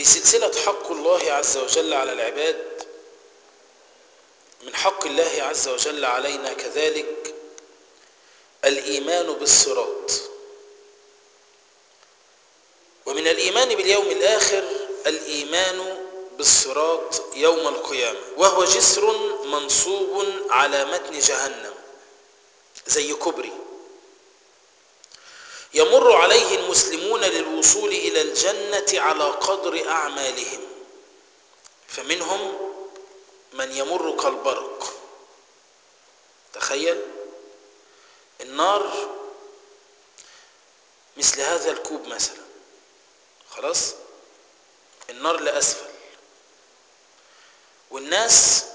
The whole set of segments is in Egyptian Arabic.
في سلسلة حق الله عز وجل على العباد من حق الله عز وجل علينا كذلك الإيمان بالصراط ومن الإيمان باليوم الآخر الإيمان بالصراط يوم القيامة وهو جسر منصوب على متن جهنم زي كبري يمر عليه المسلمون للوصول إلى الجنة على قدر أعمالهم فمنهم من يمر كالبرق تخيل النار مثل هذا الكوب مثلا خلاص النار لأسفل والناس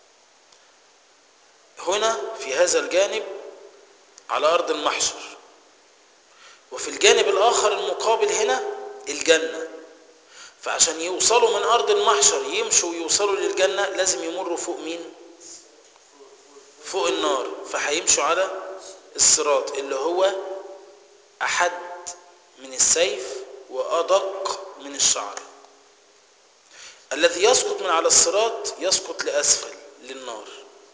هنا في هذا الجانب على أرض المحشر وفي الجانب الآخر المقابل هنا الجنة فعشان يوصلوا من أرض المحشر يمشوا ويوصلوا للجنة لازم يمروا فوق مين فوق النار فهيمشوا على الصراط اللي هو أحد من السيف وأدق من الشعر الذي يسقط من على الصراط يسقط لأسفل للنار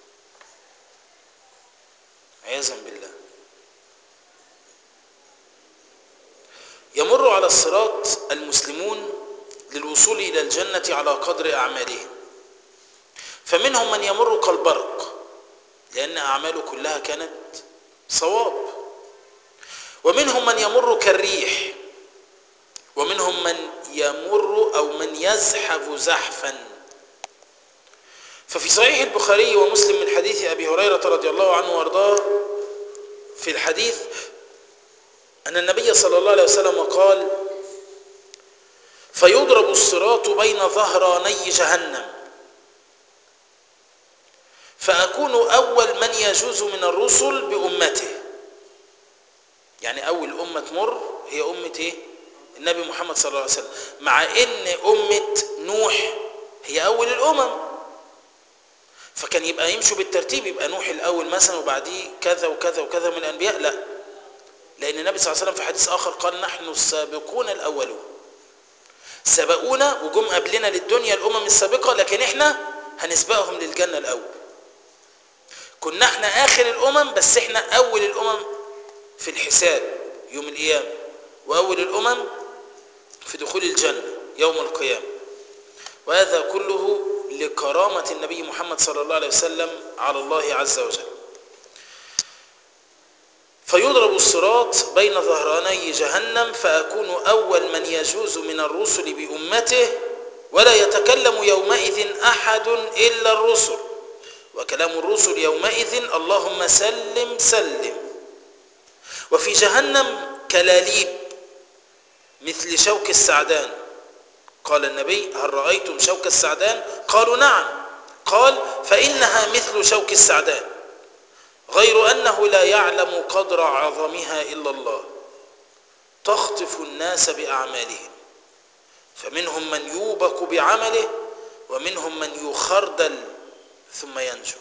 عياذا بالله يمر على الصراط المسلمون للوصول إلى الجنة على قدر أعمالهم فمنهم من يمر كالبرق لأن أعماله كلها كانت صواب ومنهم من يمر كالريح ومنهم من يمر أو من يزحف زحفا ففي صحيح البخاري ومسلم من حديث أبي هريرة رضي الله عنه وارضاه في الحديث أن النبي صلى الله عليه وسلم قال فيضرب الصراط بين ظهراني جهنم فأكون أول من يجوز من الرسل بأمته يعني أول أمة تمر هي أمة إيه؟ النبي محمد صلى الله عليه وسلم مع ان أمة نوح هي أول الأمم فكان يبقى يمشوا بالترتيب يبقى نوح الأول مثلا وبعديه كذا وكذا وكذا من الأنبياء لا لأن النبي صلى الله عليه وسلم في حديث آخر قال نحن السابقون الأولون سبقونا وجم قبلنا للدنيا الأمم السابقة لكن احنا هنسبقهم للجنة الأول كنا احنا آخر الأمم بس احنا أول الأمم في الحساب يوم القيامة وأول الأمم في دخول الجنة يوم القيامة وهذا كله لكرامة النبي محمد صلى الله عليه وسلم على الله عز وجل فيضرب الصراط بين ظهراني جهنم فأكون أول من يجوز من الرسل بأمته ولا يتكلم يومئذ أحد إلا الرسل وكلام الرسل يومئذ اللهم سلم سلم وفي جهنم كلاليب مثل شوك السعدان قال النبي هل رأيتم شوك السعدان قالوا نعم قال فإنها مثل شوك السعدان غير أنه لا يعلم قدر عظمها إلا الله تخطف الناس بأعمالهم فمنهم من يوبك بعمله ومنهم من يخردل ثم ينجو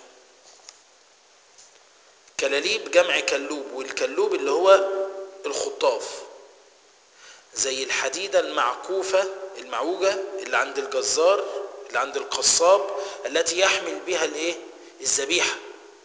كلاليب جمع كلوب والكلوب اللي هو الخطاف زي الحديدة المعكوفة المعوجة اللي عند الجزار اللي عند القصاب التي يحمل بها الايه الذبيحة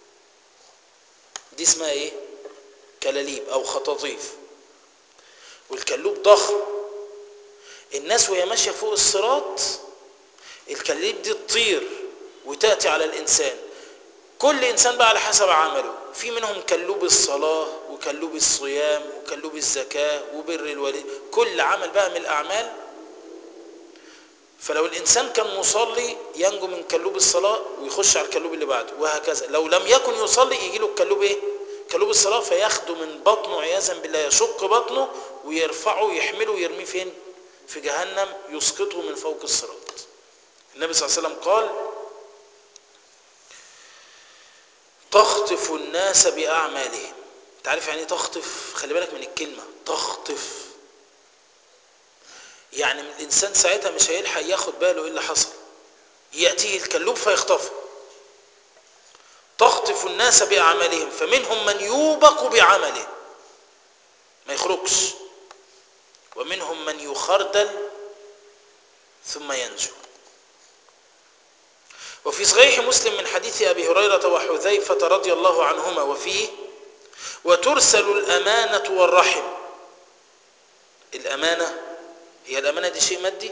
دي اسمها ايه كلاليب او خطاطيف والكلوب ضخم الناس وهي ماشيه فوق الصراط الكلاليب دي تطير وتاتي على الانسان كل انسان بقى على حسب عمله في منهم كلوب الصلاه وكلوب الصيام وكلوب الزكاه وبر الوالد كل عمل بقى من الاعمال فلو الانسان كان مصلي ينجو من كلوب الصلاه ويخش على الكلوب اللي بعده وهكذا لو لم يكن يصلي يجي له الكلوب ايه كلوب الصلاه فياخده من بطنه عياذا بالله يشق بطنه ويرفعه يحمله ويرميه فين في جهنم يسقطه من فوق الصراط النبي صلى الله عليه وسلم قال تخطف الناس باعمالهم انت عارف يعني ايه تخطف خلي بالك من الكلمه تخطف يعني الانسان ساعتها مش هيلحق ياخد باله ايه اللي حصل ياتيه الكلوب فيخطفه تخطف الناس باعمالهم فمنهم من يوبق بعمله ما يخرجش ومنهم من يخردل ثم ينجو وفي صحيح مسلم من حديث أبي هريرة وحذيفة رضي الله عنهما وفيه وترسل الأمانة والرحم الأمانة هي الأمانة دي شيء مادي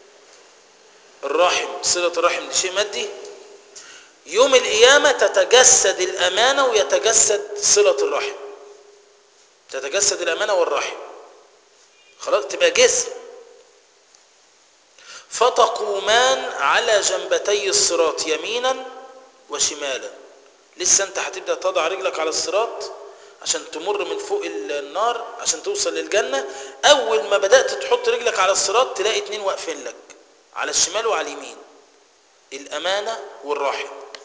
الرحم صلة الرحم دي شيء مادي يوم القيامة تتجسد الأمانة ويتجسد صلة الرحم تتجسد الأمانة والرحم خلاص تبقى جسم فتقومان على جنبتي الصراط يمينا وشمالا لسه انت هتبدأ تضع رجلك على الصراط عشان تمر من فوق النار عشان توصل للجنة أول ما بدأت تحط رجلك على الصراط تلاقي اتنين واقفين لك على الشمال وعلى اليمين الأمانة والرحم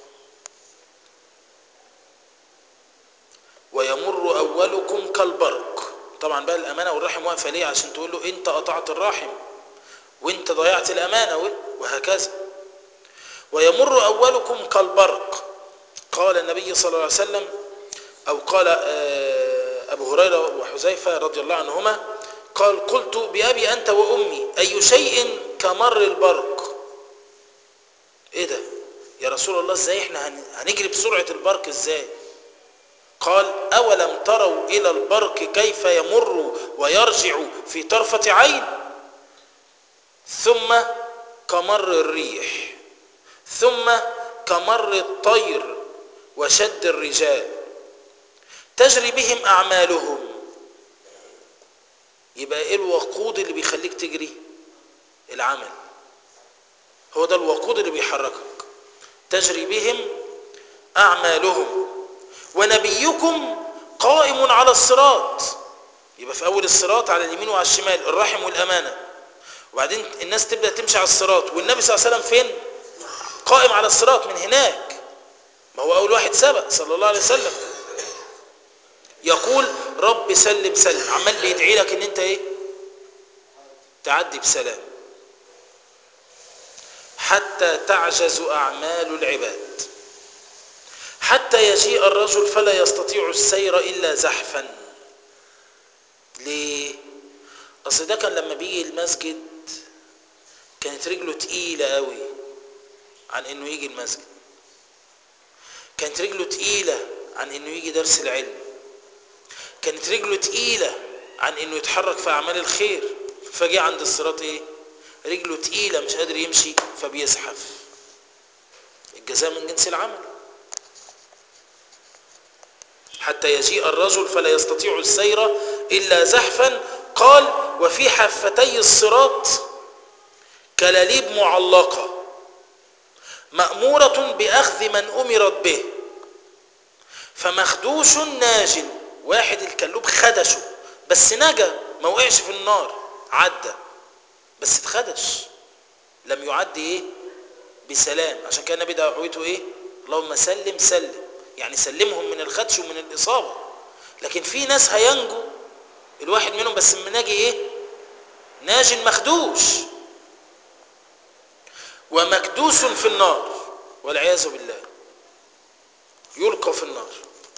ويمر أولكم كالبرق طبعا بقى الأمانة والرحم واقفة ليه عشان تقول له أنت قطعت الرحم وأنت ضيعت الأمانة وهكذا ويمر أولكم كالبرق قال النبي صلى الله عليه وسلم أو قال أبو هريرة وحذيفة رضي الله عنهما قال قلت بأبي أنت وأمي أي شيء كمر البرق إيه ده يا رسول الله إزاي إحنا هنجري بسرعة البرق إزاي قال أولم تروا إلى البرق كيف يمر ويرجع في طرفة عين ثم كمر الريح ثم كمر الطير وشد الرجال تجري بهم أعمالهم يبقى إيه الوقود اللي بيخليك تجري العمل هو ده الوقود اللي بيحركك تجري بهم أعمالهم ونبيكم قائم على الصراط يبقى في أول الصراط على اليمين وعلى الشمال الرحم والأمانة وبعدين الناس تبدأ تمشي على الصراط والنبي صلى الله عليه وسلم فين قائم على الصراط من هناك ما هو أول واحد سبق صلى الله عليه وسلم يقول رب سلم سلم عمال بيدعي لك ان انت ايه تعدي بسلام حتى تعجز أعمال العباد حتى يجيء الرجل فلا يستطيع السير إلا زحفا ليه أصل ده كان لما بيجي المسجد كانت رجله تقيلة قوي عن انه يجي المسجد كانت رجله تقيلة عن انه يجي درس العلم كانت رجله تقيلة عن انه يتحرك في اعمال الخير فجاء عند الصراط ايه رجله تقيلة مش قادر يمشي فبيزحف الجزاء من جنس العمل حتى يجيء الرجل فلا يستطيع السير إلا زحفا قال وفي حفتي الصراط كلاليب معلقة مأمورة بأخذ من أمرت به فمخدوش ناج واحد الكلوب خدشه بس نجا ما وقعش في النار عدى بس اتخدش لم يعد ايه بسلام عشان كان النبي دعوته ايه اللهم سلم سلم يعني سلمهم من الخدش ومن الإصابة لكن في ناس هينجو الواحد منهم بس من ناجي ايه ناج مخدوش ومكدوس في النار والعياذ بالله يلقى في النار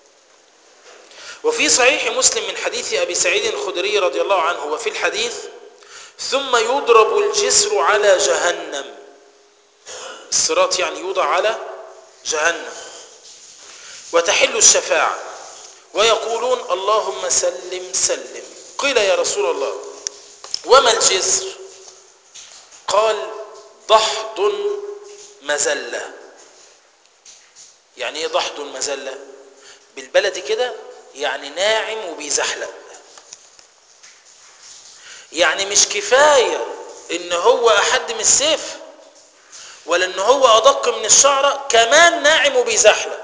وفي صحيح مسلم من حديث أبي سعيد الخدري رضي الله عنه وفي الحديث ثم يضرب الجسر على جهنم الصراط يعني يوضع على جهنم وتحل الشفاعة ويقولون اللهم سلم سلم قيل يا رسول الله وما الجسر قال ضحض مزلة يعني ايه ضحض مزلة بالبلد كده يعني ناعم وبيزحلق يعني مش كفاية ان هو احد من السيف ولا ان هو ادق من الشعرة كمان ناعم وبيزحلق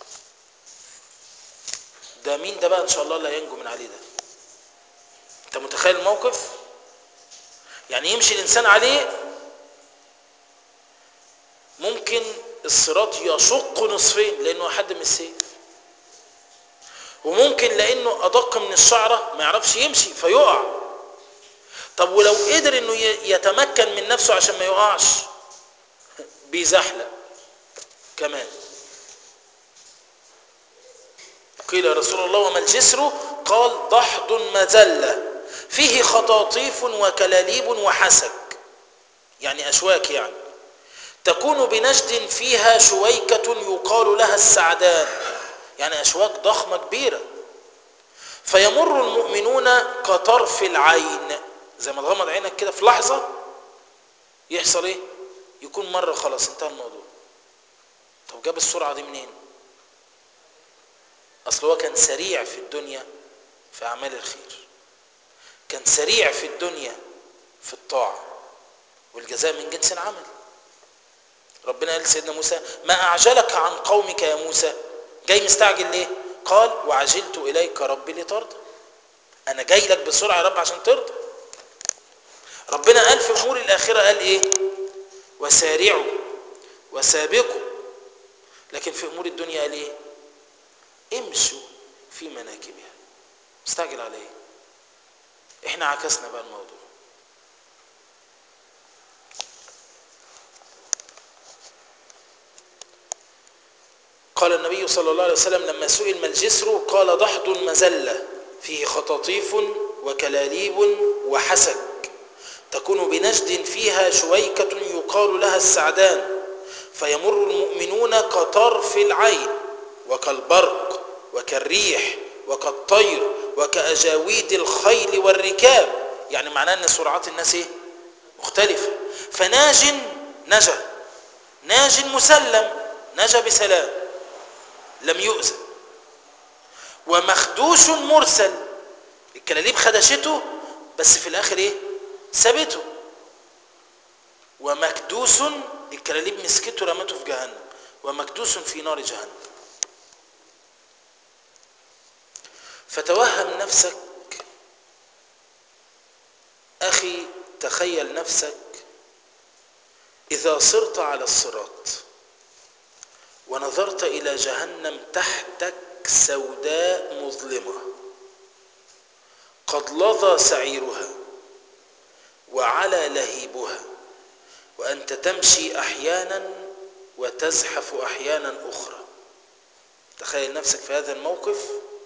ده مين ده بقى ان شاء الله اللي هينجو من عليه ده انت متخيل الموقف يعني يمشي الانسان عليه ممكن الصراط يشق نصفين لانه حد من السيف وممكن لانه ادق من الشعره ما يعرفش يمشي فيقع طب ولو قدر انه يتمكن من نفسه عشان ما يقعش بيزحلق كمان قيل يا رسول الله وما الجسر قال ضحض مزلة فيه خطاطيف وكلاليب وحسك يعني أشواك يعني تكون بنجد فيها شويكة يقال لها السعدان يعني أشواك ضخمة كبيرة فيمر المؤمنون كطرف العين زي ما تغمض عينك كده في لحظة يحصل ايه يكون مرة خلاص انتهى الموضوع طب جاب السرعة دي منين اصل هو كان سريع في الدنيا في اعمال الخير كان سريع في الدنيا في الطاعة والجزاء من جنس العمل ربنا قال لسيدنا موسى ما أعجلك عن قومك يا موسى جاي مستعجل ليه قال وعجلت إليك ربي لترضى أنا جاي لك بسرعة يا رب عشان ترضى ربنا قال في أمور الآخرة قال إيه وسارعوا وسابقوا لكن في أمور الدنيا قال إيه امشوا في مناكبها مستعجل على إيه احنا عكسنا بقى الموضوع قال النبي صلى الله عليه وسلم لما سئل ما الجسر قال ضحض مزلة فيه خطاطيف وكلاليب وحسك تكون بنجد فيها شويكة يقال لها السعدان فيمر المؤمنون كطرف العين وكالبرق وكالريح وكالطير وكأجاويد الخيل والركاب يعني معناه ان سرعات الناس ايه مختلفة فناج نجا ناج مسلم نجا بسلام لم يؤذى ومخدوش مرسل الكلاليب خدشته بس في الاخر ايه سابته ومكدوس الكلاليب مسكته رمته في جهنم ومكدوس في نار جهنم فتوهم نفسك اخي تخيل نفسك اذا صرت على الصراط ونظرت الى جهنم تحتك سوداء مظلمه قد لظى سعيرها وعلى لهيبها وانت تمشي احيانا وتزحف احيانا اخرى تخيل نفسك في هذا الموقف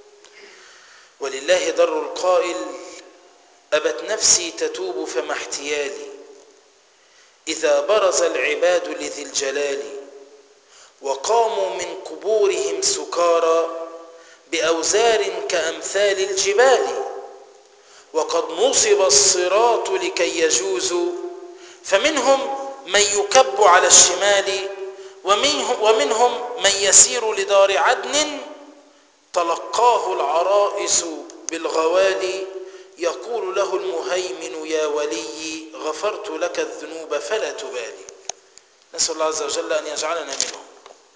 ولله در القائل ابت نفسي تتوب فما احتيالي اذا برز العباد لذي الجلال وقاموا من قبورهم سكارى باوزار كامثال الجبال وقد نصب الصراط لكي يجوزوا فمنهم من يكب على الشمال ومنهم من يسير لدار عدن تلقاه العرائس بالغوالي يقول له المهيمن يا ولي غفرت لك الذنوب فلا تبالي نسأل الله عز وجل أن يجعلنا منهم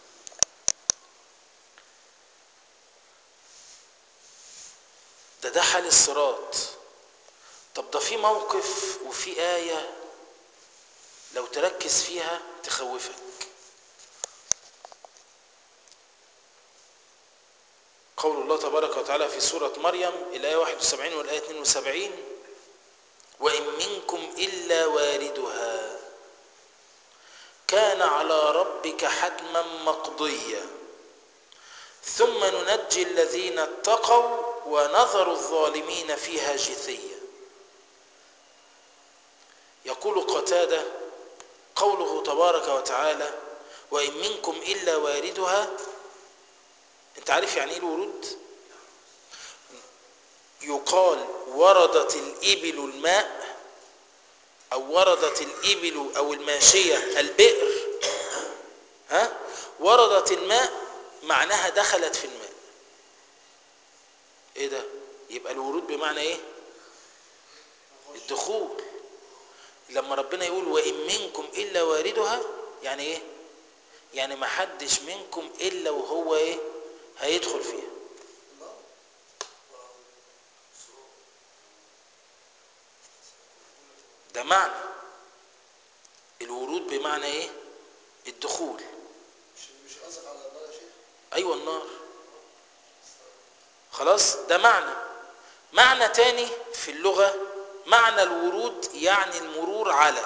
ده ده حال الصراط طب ده في موقف وفي آية لو تركز فيها تخوفك قول الله تبارك وتعالى في سورة مريم الآية 71 والآية 72 وإن منكم إلا واردها كان على ربك حتما مقضيا ثم ننجي الذين اتقوا ونذر الظالمين فيها جثيا يقول قتادة قوله تبارك وتعالى وإن منكم إلا واردها انت عارف يعني ايه الورود يقال وردت الإبل الماء أو وردت الإبل أو الماشية البئر ها وردت الماء معناها دخلت في الماء ايه ده يبقى الورود بمعنى ايه الدخول لما ربنا يقول وإن منكم إلا واردها يعني ايه يعني ما حدش منكم إلا وهو ايه هيدخل فيها ده معنى الورود بمعنى ايه الدخول مش مش قصدك على النار يا شيخ ايوه النار خلاص ده معنى معنى تاني في اللغة معنى الورود يعني المرور على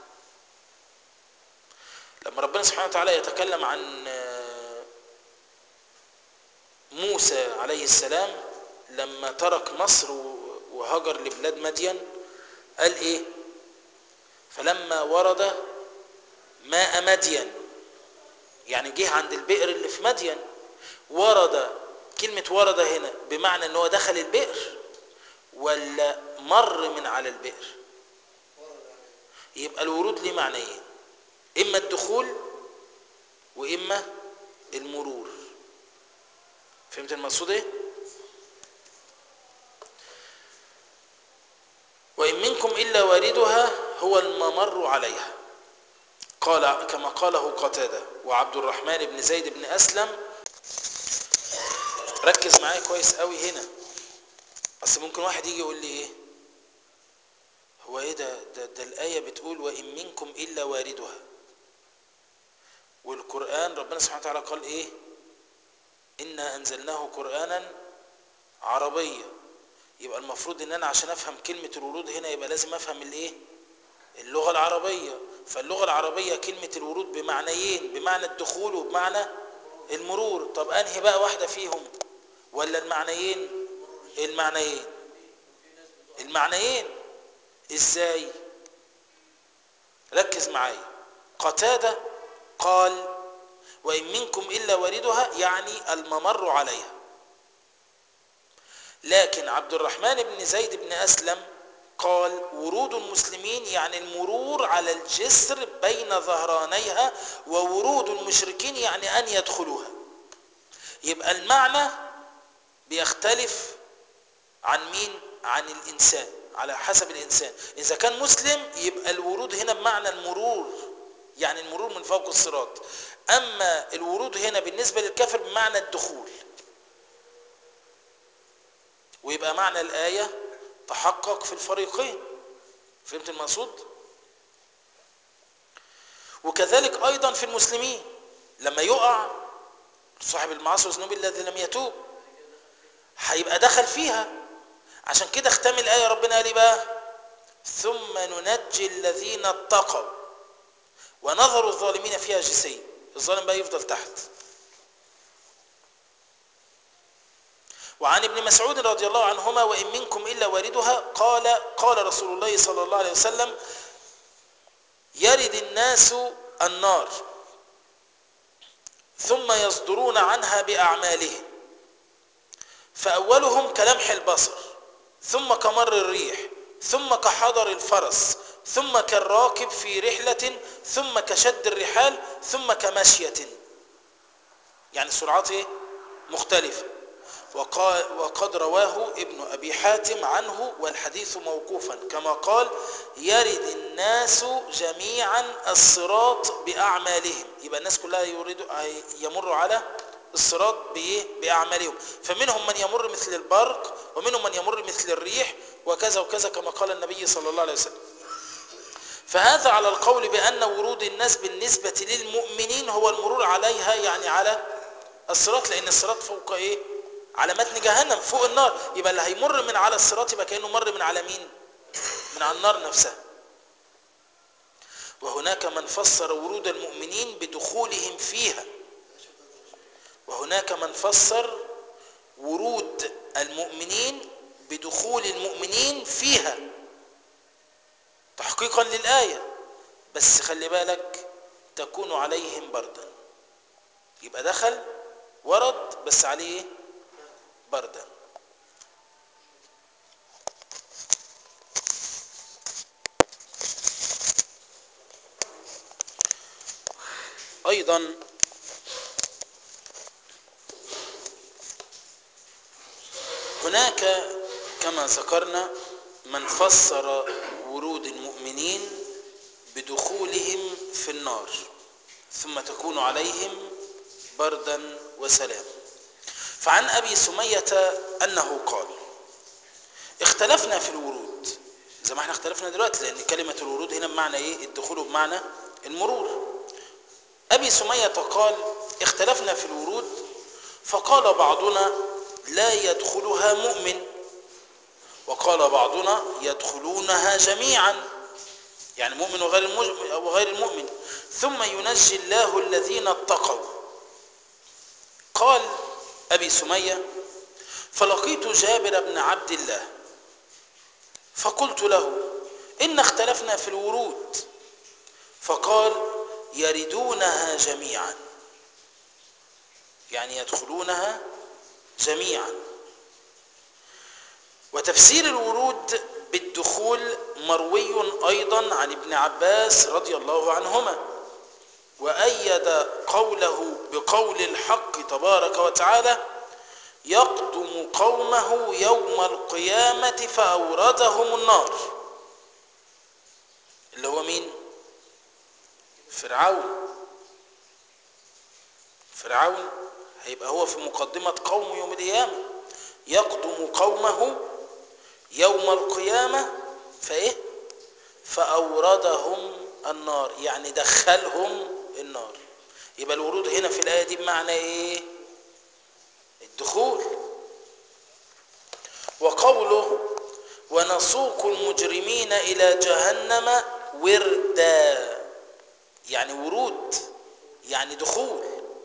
لما ربنا سبحانه وتعالى يتكلم عن موسى عليه السلام لما ترك مصر وهجر لبلاد مدين قال ايه فلما ورد ماء مدين يعني جه عند البئر اللي في مدين ورد كلمة ورد هنا بمعنى ان هو دخل البئر ولا مر من على البئر يبقى الورود ليه معنيين اما الدخول واما المرور فهمت المقصود ايه وان منكم الا واردها هو الممر عليها قال كما قاله قتاده وعبد الرحمن بن زيد بن اسلم ركز معايا كويس قوي هنا اصل ممكن واحد يجي يقول لي ايه هو ايه ده ده, ده الايه بتقول وان منكم الا واردها والقران ربنا سبحانه وتعالى قال ايه انا انزلناه قرانا عربيا يبقى المفروض ان انا عشان افهم كلمه الورود هنا يبقى لازم افهم الايه اللغه العربيه فاللغه العربيه كلمه الورود بمعنيين بمعنى الدخول وبمعنى المرور طب انهي بقى واحده فيهم ولا المعنيين المعنيين المعنيين ازاي ركز معايا قتاده قال وان منكم الا واردها يعني الممر عليها لكن عبد الرحمن بن زيد بن اسلم قال ورود المسلمين يعني المرور على الجسر بين ظهرانيها وورود المشركين يعني ان يدخلوها يبقى المعنى بيختلف عن مين عن الانسان على حسب الانسان اذا كان مسلم يبقى الورود هنا بمعنى المرور يعني المرور من فوق الصراط اما الورود هنا بالنسبه للكافر بمعنى الدخول ويبقى معنى الايه تحقق في الفريقين فهمت المقصود وكذلك ايضا في المسلمين لما يقع صاحب المعاصي والذنوب الذي لم يتوب هيبقى دخل فيها عشان كده اختم الايه ربنا قال ايه بقى ثم ننجي الذين اتقوا ونظر الظالمين فيها جسيا الظالم بقى يفضل تحت وعن ابن مسعود رضي الله عنهما وإن منكم إلا واردها قال قال رسول الله صلى الله عليه وسلم يرد الناس النار ثم يصدرون عنها بأعمالهم فأولهم كلمح البصر ثم كمر الريح ثم كحضر الفرس ثم كالراكب في رحلة ثم كشد الرحال ثم كمشية يعني السرعات ايه مختلفة وقد رواه ابن أبي حاتم عنه والحديث موقوفا كما قال يرد الناس جميعا الصراط بأعمالهم يبقى الناس كلها يريد يمر على الصراط بإيه؟ بأعمالهم فمنهم من يمر مثل البرق ومنهم من يمر مثل الريح وكذا وكذا كما قال النبي صلى الله عليه وسلم فهذا على القول بأن ورود الناس بالنسبة للمؤمنين هو المرور عليها يعني على الصراط لأن الصراط فوق إيه على متن جهنم فوق النار يبقى اللي هيمر من على الصراط يبقى كأنه مر من على مين من على النار نفسها وهناك من فسر ورود المؤمنين بدخولهم فيها وهناك من فسر ورود المؤمنين بدخول المؤمنين فيها تحقيقا للآية بس خلي بالك تكون عليهم بردا يبقى دخل ورد بس عليه بردا أيضا هناك كما ذكرنا من فسر ورود المؤمنين بدخولهم في النار ثم تكون عليهم بردا وسلام فعن أبي سمية أنه قال اختلفنا في الورود زي ما احنا اختلفنا دلوقتي لأن كلمة الورود هنا بمعنى ايه الدخول بمعنى المرور أبي سمية قال اختلفنا في الورود فقال بعضنا لا يدخلها مؤمن وقال بعضنا يدخلونها جميعا يعني مؤمن وغير وغير المؤمن ثم ينجي الله الذين اتقوا قال أبي سمية فلقيت جابر بن عبد الله فقلت له إن اختلفنا في الورود فقال يردونها جميعا يعني يدخلونها جميعا وتفسير الورود بالدخول مروي أيضا عن ابن عباس رضي الله عنهما وأيد قوله بقول الحق تبارك وتعالى يقدم قومه يوم القيامة فأوردهم النار اللي هو مين فرعون فرعون هيبقى هو في مقدمة قوم يوم القيامة يقدم قومه يوم القيامة فإيه فأوردهم النار يعني دخلهم النار يبقى الورود هنا في الآية دي بمعنى إيه الدخول وقوله ونسوق المجرمين إلى جهنم وردا يعني ورود يعني دخول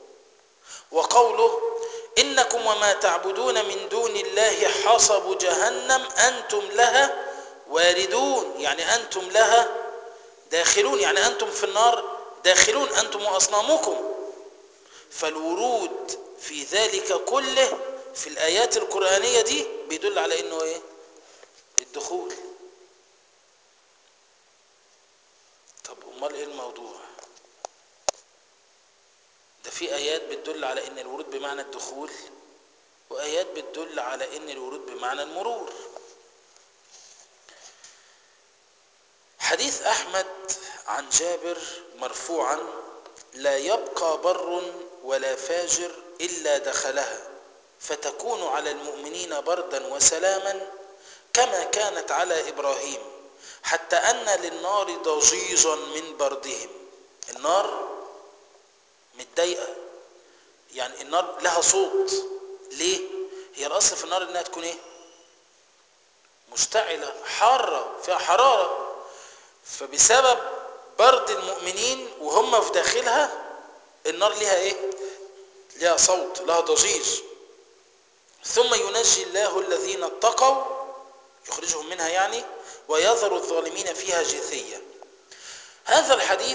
وقوله إنكم وما تعبدون من دون الله حصب جهنم أنتم لها واردون يعني أنتم لها داخلون يعني أنتم في النار داخلون أنتم وأصنامكم فالورود في ذلك كله في الآيات القرآنية دي بيدل على إنه إيه الدخول طب أمال إيه الموضوع ده في آيات بتدل على إن الورود بمعنى الدخول وآيات بتدل على إن الورود بمعنى المرور حديث أحمد عن جابر مرفوعا لا يبقى بر ولا فاجر إلا دخلها فتكون على المؤمنين بردا وسلاما كما كانت على إبراهيم حتى أن للنار ضجيجا من بردهم النار متضايقة يعني النار لها صوت ليه؟ هي الأصل في النار إنها تكون إيه؟ مشتعلة حارة فيها حرارة فبسبب برد المؤمنين وهم في داخلها النار لها ايه لها صوت لها ضجيج ثم ينجي الله الذين اتقوا يخرجهم منها يعني ويذر الظالمين فيها جثية هذا الحديث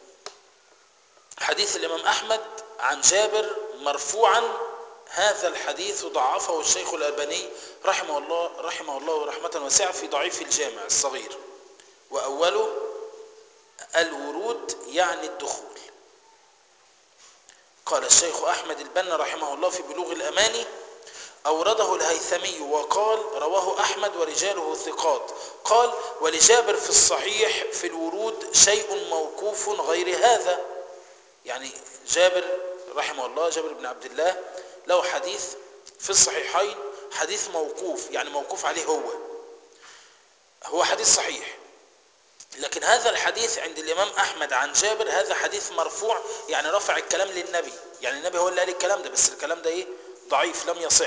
حديث الإمام أحمد عن جابر مرفوعا هذا الحديث ضعفه الشيخ الألباني رحمه الله رحمه الله رحمة واسعة في ضعيف الجامع الصغير وأوله الورود يعني الدخول قال الشيخ أحمد البنا رحمه الله في بلوغ الأماني أورده الهيثمي وقال رواه أحمد ورجاله ثقات قال ولجابر في الصحيح في الورود شيء موقوف غير هذا يعني جابر رحمه الله جابر بن عبد الله له حديث في الصحيحين حديث موقوف يعني موقوف عليه هو هو حديث صحيح لكن هذا الحديث عند الإمام أحمد عن جابر هذا حديث مرفوع يعني رفع الكلام للنبي يعني النبي هو اللي قال الكلام ده بس الكلام ده إيه ضعيف لم يصح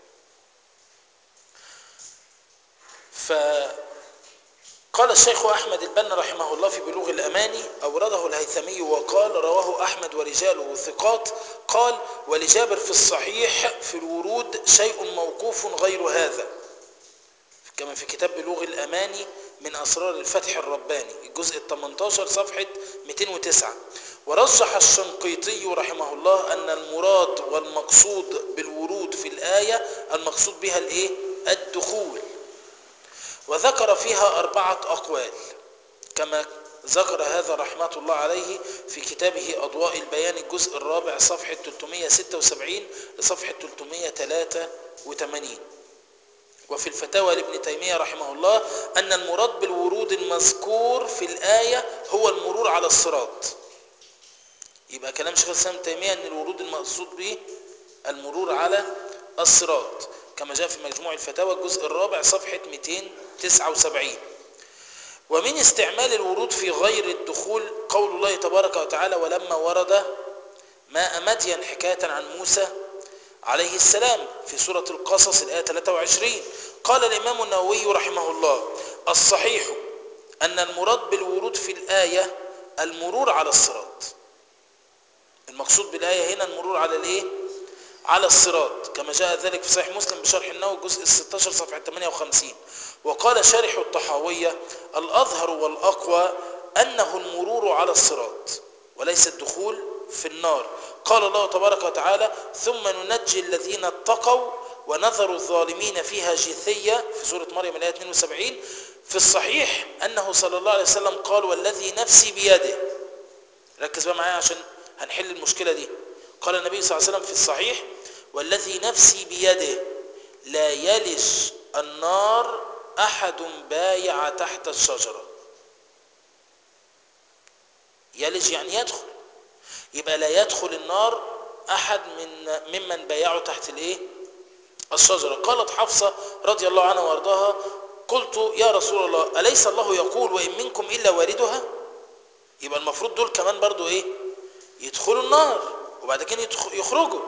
فقال الشيخ أحمد البنا رحمه الله في بلوغ الأماني أورده الهيثمي وقال رواه أحمد ورجاله ثقات قال ولجابر في الصحيح في الورود شيء موقوف غير هذا كما في كتاب بلوغ الأماني من أسرار الفتح الرباني الجزء ال 18 صفحة 209 ورجح الشنقيطي رحمه الله أن المراد والمقصود بالورود في الآية المقصود بها الإيه؟ الدخول وذكر فيها أربعة أقوال كما ذكر هذا رحمة الله عليه في كتابه أضواء البيان الجزء الرابع صفحة 376 لصفحة 383 وفي الفتاوى لابن تيمية رحمه الله أن المراد بالورود المذكور في الآية هو المرور على الصراط يبقى كلام شيخ الإسلام تيمية أن الورود المقصود به المرور على الصراط كما جاء في مجموع الفتاوى الجزء الرابع صفحة 279 ومن استعمال الورود في غير الدخول قول الله تبارك وتعالى ولما ورد ماء مدين حكاية عن موسى عليه السلام في سورة القصص الآية 23 قال الإمام النووي رحمه الله الصحيح أن المراد بالورود في الآية المرور على الصراط المقصود بالآية هنا المرور على الايه على الصراط كما جاء ذلك في صحيح مسلم بشرح النووي الجزء 16 صفحة 58 وقال شارح الطحاوية الأظهر والأقوى أنه المرور على الصراط وليس الدخول في النار قال الله تبارك وتعالى ثم ننجي الذين اتقوا ونذر الظالمين فيها جثية في سورة مريم الآية 72 في الصحيح أنه صلى الله عليه وسلم قال والذي نفسي بيده ركز بقى معايا عشان هنحل المشكلة دي قال النبي صلى الله عليه وسلم في الصحيح والذي نفسي بيده لا يلج النار أحد بايع تحت الشجرة يلج يعني يدخل يبقى لا يدخل النار أحد من ممن بايعوا تحت الايه الشجرة قالت حفصة رضي الله عنها وارضاها قلت يا رسول الله أليس الله يقول وإن منكم إلا واردها يبقى المفروض دول كمان برضو إيه يدخلوا النار وبعد كده يخرجوا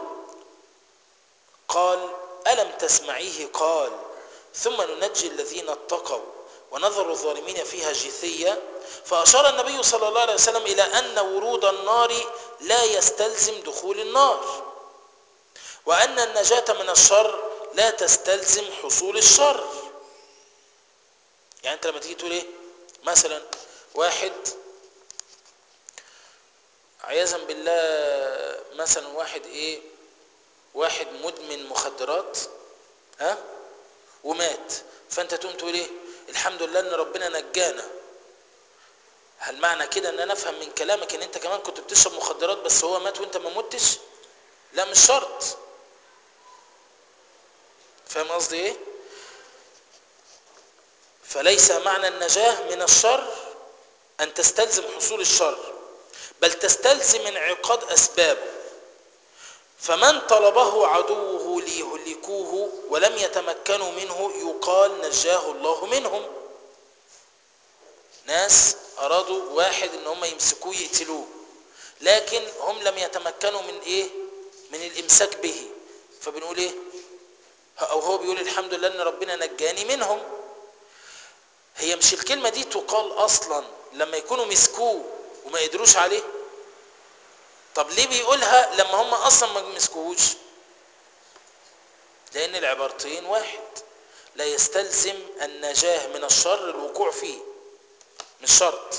قال ألم تسمعيه قال ثم ننجي الذين اتقوا ونذر الظالمين فيها جثية فأشار النبي صلى الله عليه وسلم إلى أن ورود النار لا يستلزم دخول النار وأن النجاة من الشر لا تستلزم حصول الشر يعني أنت لما تيجي تقول إيه مثلا واحد عياذا بالله مثلا واحد إيه واحد مدمن مخدرات ها ومات فأنت تقوم تقول إيه الحمد لله ان ربنا نجانا هل معنى كده ان انا افهم من كلامك ان انت كمان كنت بتشرب مخدرات بس هو مات وانت ما متش لا مش شرط فاهم قصدي ايه فليس معنى النجاة من الشر ان تستلزم حصول الشر بل تستلزم انعقاد اسبابه فمن طلبه عدوه ليهلكوه ولم يتمكنوا منه يقال نجاه الله منهم ناس أرادوا واحد ان هم يمسكوه يقتلوه لكن هم لم يتمكنوا من ايه من الامساك به فبنقول ايه او هو بيقول الحمد لله ان ربنا نجاني منهم هي مش الكلمة دي تقال اصلا لما يكونوا مسكوه وما قدروش عليه طب ليه بيقولها لما هم اصلا ما مسكوهوش لان العبارتين واحد لا يستلزم النجاه من الشر الوقوع فيه مش شرط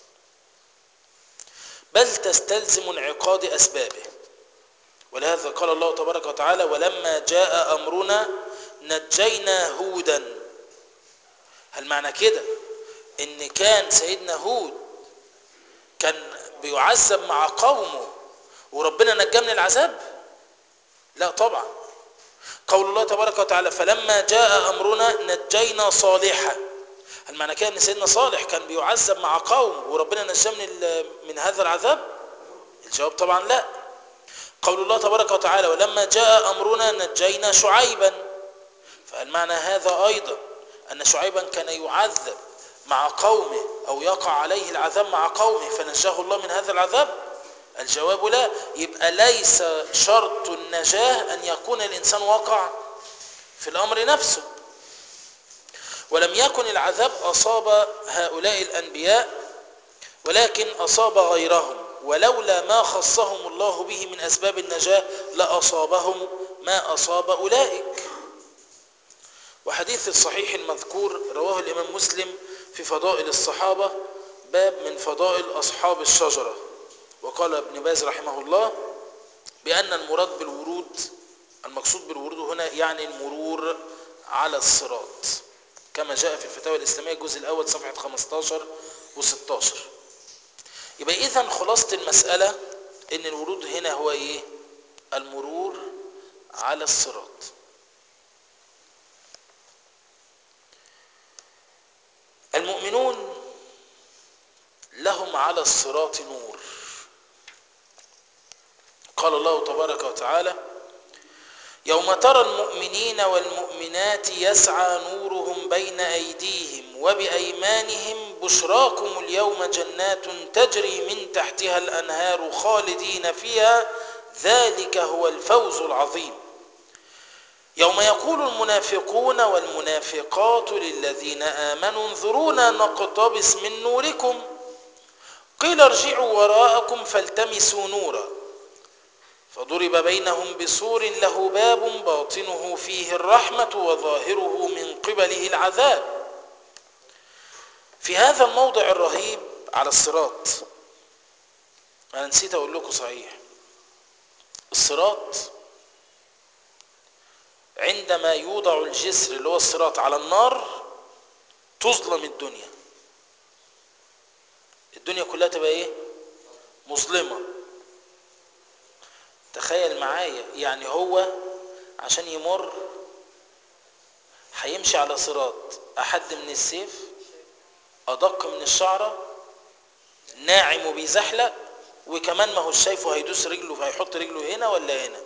بل تستلزم انعقاد اسبابه ولهذا قال الله تبارك وتعالى ولما جاء امرنا نجينا هودا هل معنى كده ان كان سيدنا هود كان بيعذب مع قومه وربنا نجاه من العذاب لا طبعا قول الله تبارك وتعالى فلما جاء امرنا نجينا صالحا هل معنى كده ان سيدنا صالح كان بيعذب مع قوم وربنا نجاه من من هذا العذاب الجواب طبعا لا قول الله تبارك وتعالى ولما جاء امرنا نجينا شعيبا فهل معنى هذا ايضا ان شعيبا كان يعذب مع قومه او يقع عليه العذاب مع قومه فنجاه الله من هذا العذاب الجواب لا يبقى ليس شرط النجاة أن يكون الإنسان وقع في الأمر نفسه ولم يكن العذاب أصاب هؤلاء الأنبياء ولكن أصاب غيرهم ولولا ما خصهم الله به من أسباب النجاة لأصابهم ما أصاب أولئك وحديث الصحيح المذكور رواه الإمام مسلم في فضائل الصحابة باب من فضائل أصحاب الشجرة وقال ابن باز رحمه الله بأن المراد بالورود المقصود بالورود هنا يعني المرور على الصراط كما جاء في الفتاوى الإسلامية الجزء الأول صفحة 15 و16 يبقى إذا خلاصة المسألة إن الورود هنا هو إيه المرور على الصراط المؤمنون لهم على الصراط نور قال الله تبارك وتعالى يوم ترى المؤمنين والمؤمنات يسعى نورهم بين أيديهم وبأيمانهم بشراكم اليوم جنات تجري من تحتها الأنهار خالدين فيها ذلك هو الفوز العظيم يوم يقول المنافقون والمنافقات للذين آمنوا انظرونا نقتبس من نوركم قيل ارجعوا وراءكم فالتمسوا نورا فضرب بينهم بسور له باب باطنه فيه الرحمة وظاهره من قبله العذاب في هذا الموضع الرهيب على الصراط أنا نسيت أقول لكم صحيح الصراط عندما يوضع الجسر اللي هو الصراط على النار تظلم الدنيا الدنيا كلها تبقى ايه مظلمة تخيل معايا يعني هو عشان يمر هيمشي على صراط أحد من السيف أدق من الشعرة ناعم وبيزحلق وكمان ما هو شايفه هيدوس رجله فهيحط رجله هنا ولا هنا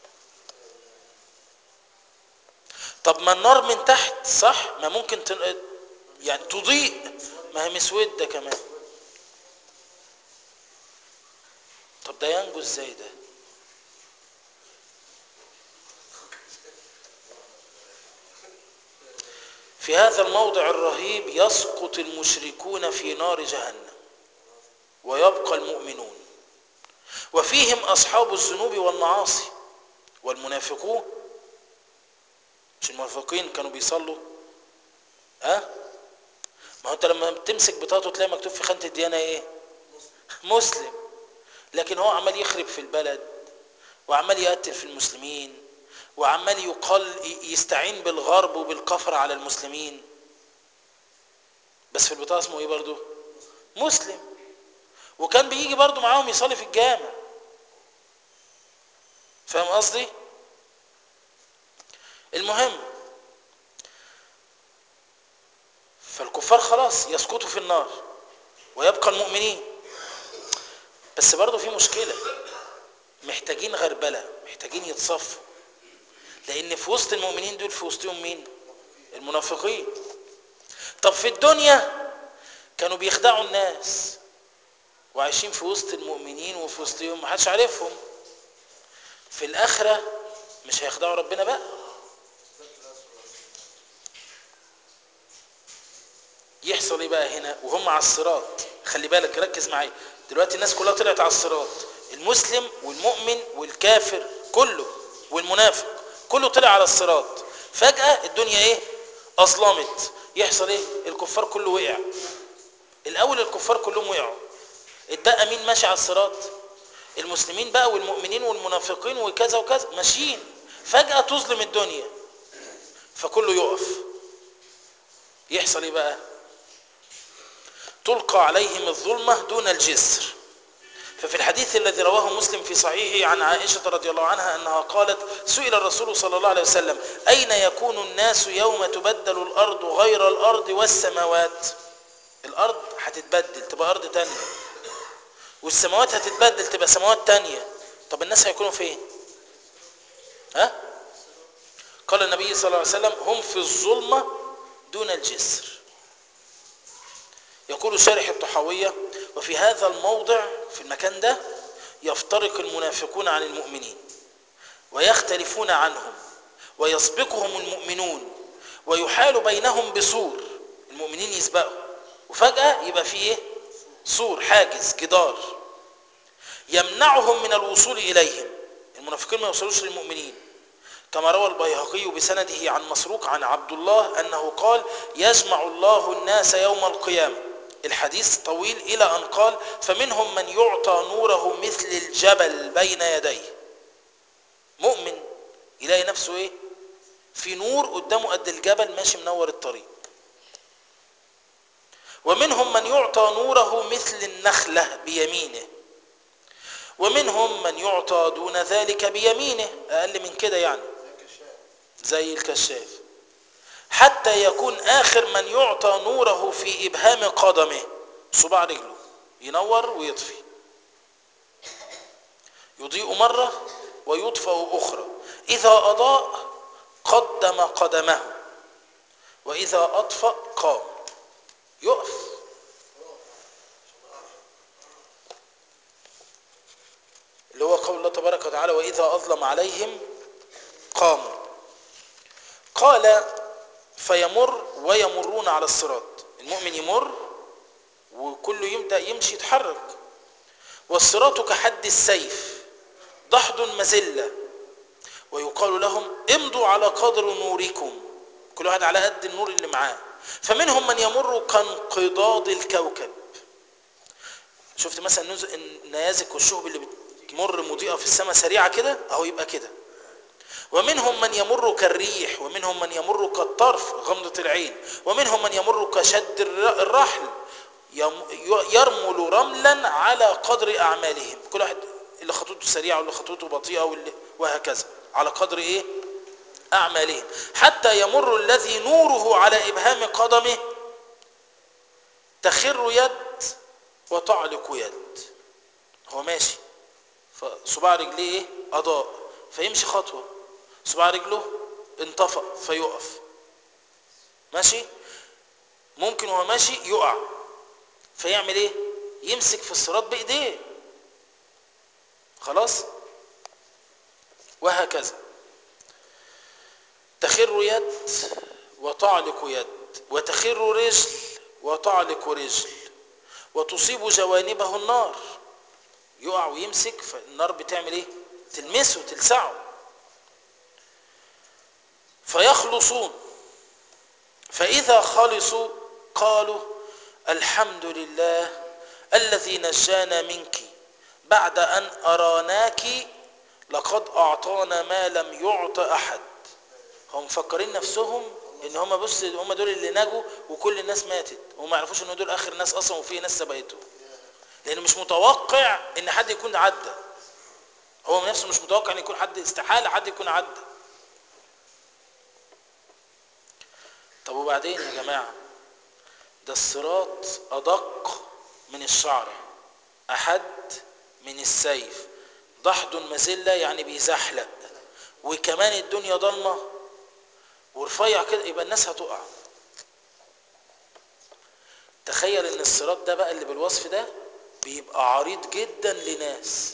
طب ما النار من تحت صح ما ممكن تن... يعني تضيء ما هي مسودة كمان طب ده ينجو ازاي ده في هذا الموضع الرهيب يسقط المشركون في نار جهنم ويبقى المؤمنون وفيهم أصحاب الذنوب والمعاصي والمنافقون مش المنافقين كانوا بيصلوا ها أه؟ ما هو انت لما تمسك بطاقته تلاقي مكتوب في خانة الديانة ايه مسلم لكن هو عمال يخرب في البلد وعمال يقتل في المسلمين وعمال يقل يستعين بالغرب وبالكفر على المسلمين بس في البطاقة اسمه ايه برضو مسلم وكان بيجي برضو معاهم يصلي في الجامع فاهم قصدي المهم فالكفار خلاص يسقطوا في النار ويبقى المؤمنين بس برضو في مشكلة محتاجين غربلة محتاجين يتصفوا لان في وسط المؤمنين دول في وسطهم مين المنافقين طب في الدنيا كانوا بيخدعوا الناس وعايشين في وسط المؤمنين وفي وسطهم ما حدش عارفهم في الاخره مش هيخدعوا ربنا بقى يحصل ايه بقى هنا وهم على الصراط خلي بالك ركز معايا دلوقتي الناس كلها طلعت على الصراط المسلم والمؤمن والكافر كله والمنافق كله طلع على الصراط فجأة الدنيا ايه اظلمت يحصل ايه الكفار كله وقع الاول الكفار كلهم وقعوا اتبقى مين ماشي على الصراط المسلمين بقى والمؤمنين والمنافقين وكذا وكذا ماشيين فجأة تظلم الدنيا فكله يقف يحصل ايه بقى تلقى عليهم الظلمة دون الجسر ففي الحديث الذي رواه مسلم في صحيحه عن عائشة رضي الله عنها أنها قالت سئل الرسول صلى الله عليه وسلم أين يكون الناس يوم تبدل الأرض غير الأرض والسماوات الأرض هتتبدل تبقى أرض تانية والسماوات هتتبدل تبقى سماوات تانية طب الناس هيكونوا فين ها قال النبي صلى الله عليه وسلم هم في الظلمة دون الجسر يقول شارح الطحاوية وفي هذا الموضع في المكان ده يفترق المنافقون عن المؤمنين ويختلفون عنهم ويسبقهم المؤمنون ويحال بينهم بسور المؤمنين يسبقوا وفجأة يبقى فيه ايه سور حاجز جدار يمنعهم من الوصول إليهم المنافقين ما يوصلوش للمؤمنين كما روى البيهقي بسنده عن مسروق عن عبد الله أنه قال يجمع الله الناس يوم القيامة الحديث طويل إلى أن قال فمنهم من يعطى نوره مثل الجبل بين يديه مؤمن يلاقي نفسه ايه في نور قدامه قد الجبل ماشي منور الطريق ومنهم من يعطى نوره مثل النخلة بيمينه ومنهم من يعطى دون ذلك بيمينه أقل من كده يعني زي الكشاف حتى يكون آخر من يعطى نوره في إبهام قدمه صباع رجله ينور ويطفي يضيء مرة ويطفأ أخرى إذا أضاء قدم قدمه وإذا أطفأ قام يقف اللي هو قول الله تبارك وتعالى وإذا أظلم عليهم قاموا قال فيمر ويمرون على الصراط المؤمن يمر وكله يبدأ يمشي يتحرك والصراط كحد السيف ضحض مزلة ويقال لهم امضوا على قدر نوركم كل واحد على قد النور اللي معاه فمنهم من يمر كانقضاض الكوكب شفت مثلا نز- النيازك والشهب اللي بتمر مضيئة في السماء سريعة كده اهو يبقى كده ومنهم من يمر كالريح ومنهم من يمر كالطرف غمضة العين ومنهم من يمر كشد الر- الرحل يم- ي- يرمل رملا على قدر أعمالهم كل واحد اللي خطوته سريعة واللي خطوته بطيئة واللي وهكذا على قدر إيه أعمالهم حتى يمر الذي نوره على إبهام قدمه تخر يد وتعلق يد هو ماشي فصباع رجليه ايه اضاء فيمشي خطوه صباع رجله انطفأ فيقف ماشي ممكن وهو ماشي يقع فيعمل ايه يمسك في الصراط بايديه خلاص وهكذا تخر يد وتعلق يد وتخر رجل وتعلق رجل وتصيب جوانبه النار يقع ويمسك فالنار بتعمل ايه تلمسه تلسعه فيخلصون فإذا خلصوا قالوا الحمد لله الذي نجانا منك بعد أن أراناك لقد أعطانا ما لم يعط أحد هم مفكرين نفسهم ان هم بص هم دول اللي نجوا وكل الناس ماتت وما يعرفوش ان دول اخر ناس اصلا وفي ناس سبقتهم لانه مش متوقع ان حد يكون عدى هو نفسه مش متوقع ان يكون حد استحاله حد يكون عدى طب وبعدين يا جماعه ده الصراط ادق من الشعره احد من السيف ضحض مزله يعني بيزحلق وكمان الدنيا ضلمه ورفيع كده يبقى الناس هتقع تخيل ان الصراط ده بقى اللي بالوصف ده بيبقى عريض جدا لناس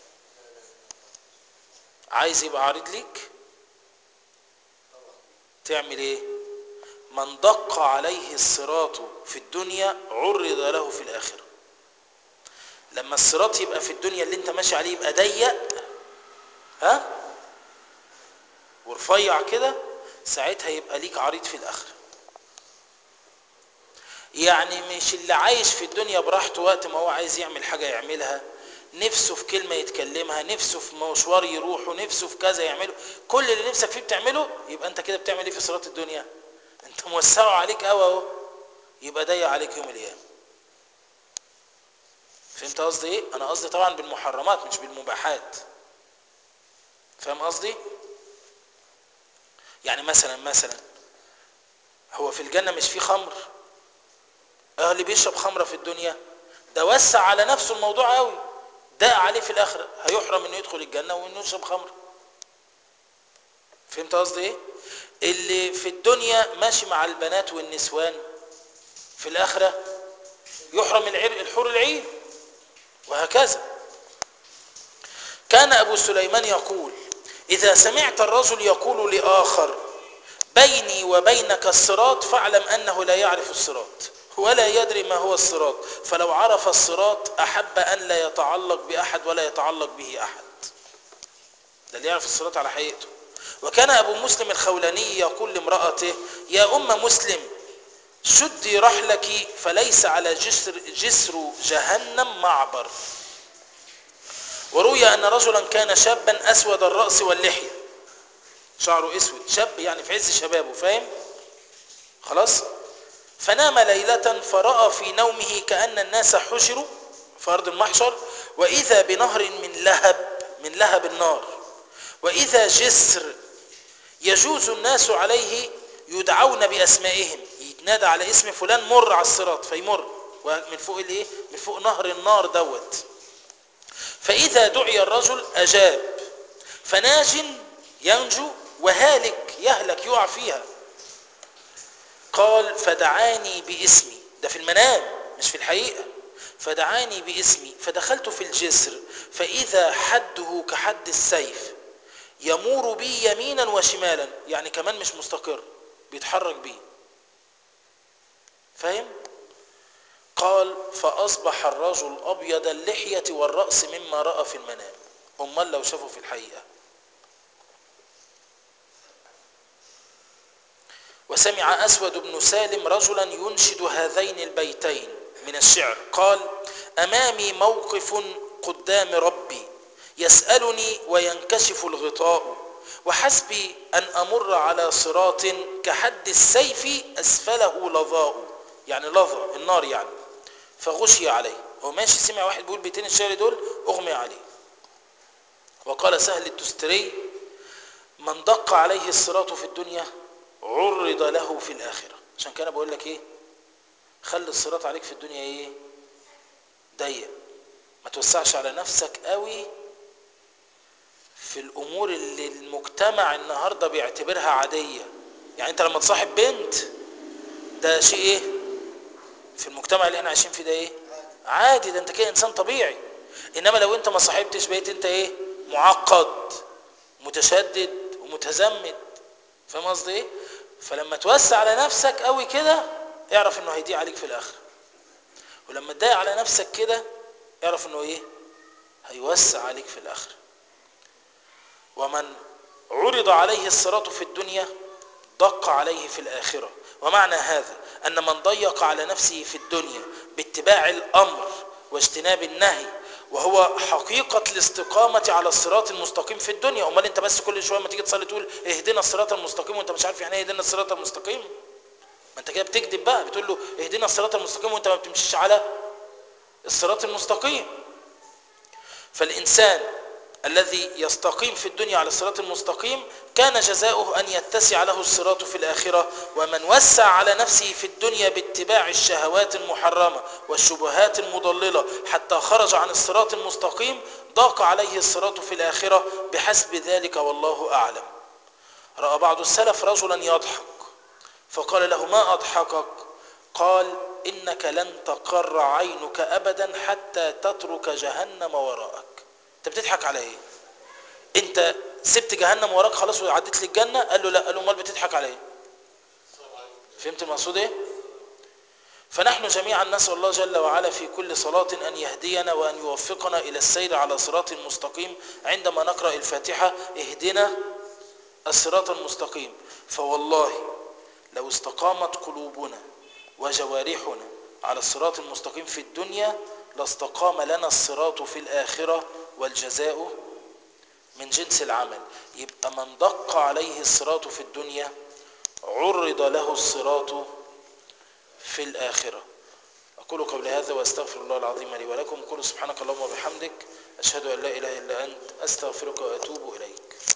عايز يبقى عريض ليك تعمل ايه من دق عليه الصراط في الدنيا عرض له في الاخره لما الصراط يبقى في الدنيا اللي انت ماشي عليه يبقى ضيق ها ورفيع كده ساعتها يبقى ليك عريض في الاخره يعني مش اللي عايش في الدنيا براحته وقت ما هو عايز يعمل حاجه يعملها نفسه في كلمه يتكلمها نفسه في مشوار يروحه نفسه في كذا يعمله كل اللي نفسك فيه بتعمله يبقى انت كده بتعمل ايه في صراط الدنيا انت موسعه عليك قوي اهو يبقى ضيق عليك يوم القيامه فهمت قصدي ايه انا قصدي طبعا بالمحرمات مش بالمباحات فاهم قصدي يعني مثلا مثلا هو في الجنه مش في خمر اه اللي بيشرب خمره في الدنيا ده وسع على نفسه الموضوع قوي ده عليه في الاخره هيحرم انه يدخل الجنه وانه يشرب خمر فهمت قصدي ايه اللي في الدنيا ماشي مع البنات والنسوان في الاخره يحرم العر- الحور العين وهكذا كان ابو سليمان يقول اذا سمعت الرجل يقول لاخر بيني وبينك الصراط فاعلم انه لا يعرف الصراط ولا يدري ما هو الصراط فلو عرف الصراط احب ان لا يتعلق باحد ولا يتعلق به احد ده اللي يعرف الصراط على حقيقته وكان ابو مسلم الخولاني يقول لامراته يا ام مسلم شدي رحلك فليس على جسر جسر جهنم معبر وروي ان رجلا كان شابا اسود الراس واللحيه شعره اسود شاب يعني في عز شبابه فاهم خلاص فنام ليلة فرأى في نومه كأن الناس حشروا في أرض المحشر وإذا بنهر من لهب من لهب النار وإذا جسر يجوز الناس عليه يدعون بأسمائهم يتنادى على اسم فلان مر على الصراط فيمر من فوق الايه من فوق نهر النار دوت فإذا دعي الرجل أجاب فناج ينجو وهالك يهلك يقع فيها قال فدعاني باسمي ده في المنام مش في الحقيقة فدعاني باسمي فدخلت في الجسر فإذا حده كحد السيف يمور بي يمينا وشمالا يعني كمان مش مستقر بيتحرك بيه فاهم قال فأصبح الرجل أبيض اللحية والرأس مما رأى في المنام امال لو شافه في الحقيقه وسمع اسود بن سالم رجلا ينشد هذين البيتين من الشعر قال امامي موقف قدام ربي يسالني وينكشف الغطاء وحسبي ان امر على صراط كحد السيف اسفله لظاء يعني لظى النار يعني فغشي عليه هو ماشي سمع واحد بيقول بيتين الشعر دول اغمي عليه وقال سهل التستري من دق عليه الصراط في الدنيا عرض له في الآخرة عشان كده بقول لك ايه خلي الصراط عليك في الدنيا ايه ضيق ما توسعش على نفسك قوي في الامور اللي المجتمع النهارده بيعتبرها عاديه يعني انت لما تصاحب بنت ده شيء ايه في المجتمع اللي احنا عايشين فيه ده ايه عادي ده انت كده انسان طبيعي انما لو انت ما صاحبتش بقيت انت ايه معقد متشدد ومتزمت فاهم قصدي ايه فلما توسع على نفسك قوي كده اعرف انه هيضيق عليك في الاخره ولما تضايق على نفسك كده اعرف انه ايه هيوسع عليك في الاخره ومن عرض عليه الصراط في الدنيا ضق عليه في الاخره ومعنى هذا ان من ضيق على نفسه في الدنيا باتباع الامر واجتناب النهي وهو حقيقة الاستقامة على الصراط المستقيم في الدنيا امال انت بس كل شوية ما تيجي تصلي تقول اهدنا الصراط المستقيم وانت مش عارف يعني ايه اهدنا الصراط المستقيم ما انت كده بتكذب بقى بتقول له اهدنا الصراط المستقيم وانت ما بتمشيش على الصراط المستقيم فالإنسان الذي يستقيم في الدنيا على الصراط المستقيم كان جزاؤه أن يتسع له الصراط في الآخرة ومن وسع على نفسه في الدنيا باتباع الشهوات المحرمة والشبهات المضللة حتى خرج عن الصراط المستقيم ضاق عليه الصراط في الآخرة بحسب ذلك والله أعلم رأى بعض السلف رجلا يضحك فقال له ما أضحكك قال إنك لن تقر عينك أبدا حتى تترك جهنم وراءك أنت بتضحك على إيه أنت سبت جهنم وراك خلاص وعديت للجنة قال له لا قال له امال بتضحك على إيه فهمت المقصود إيه فنحن جميعا نسأل الله جل وعلا في كل صلاة أن يهدينا وأن يوفقنا إلى السير على صراط مستقيم عندما نقرأ الفاتحة اهدنا الصراط المستقيم فوالله لو استقامت قلوبنا وجوارحنا على الصراط المستقيم في الدنيا لاستقام لنا الصراط في الآخرة والجزاء من جنس العمل يبقى من دق عليه الصراط في الدنيا عرض له الصراط في الآخرة أقول قبل هذا وأستغفر الله العظيم لي ولكم قولوا سبحانك اللهم وبحمدك أشهد أن لا إله إلا أنت أستغفرك وأتوب إليك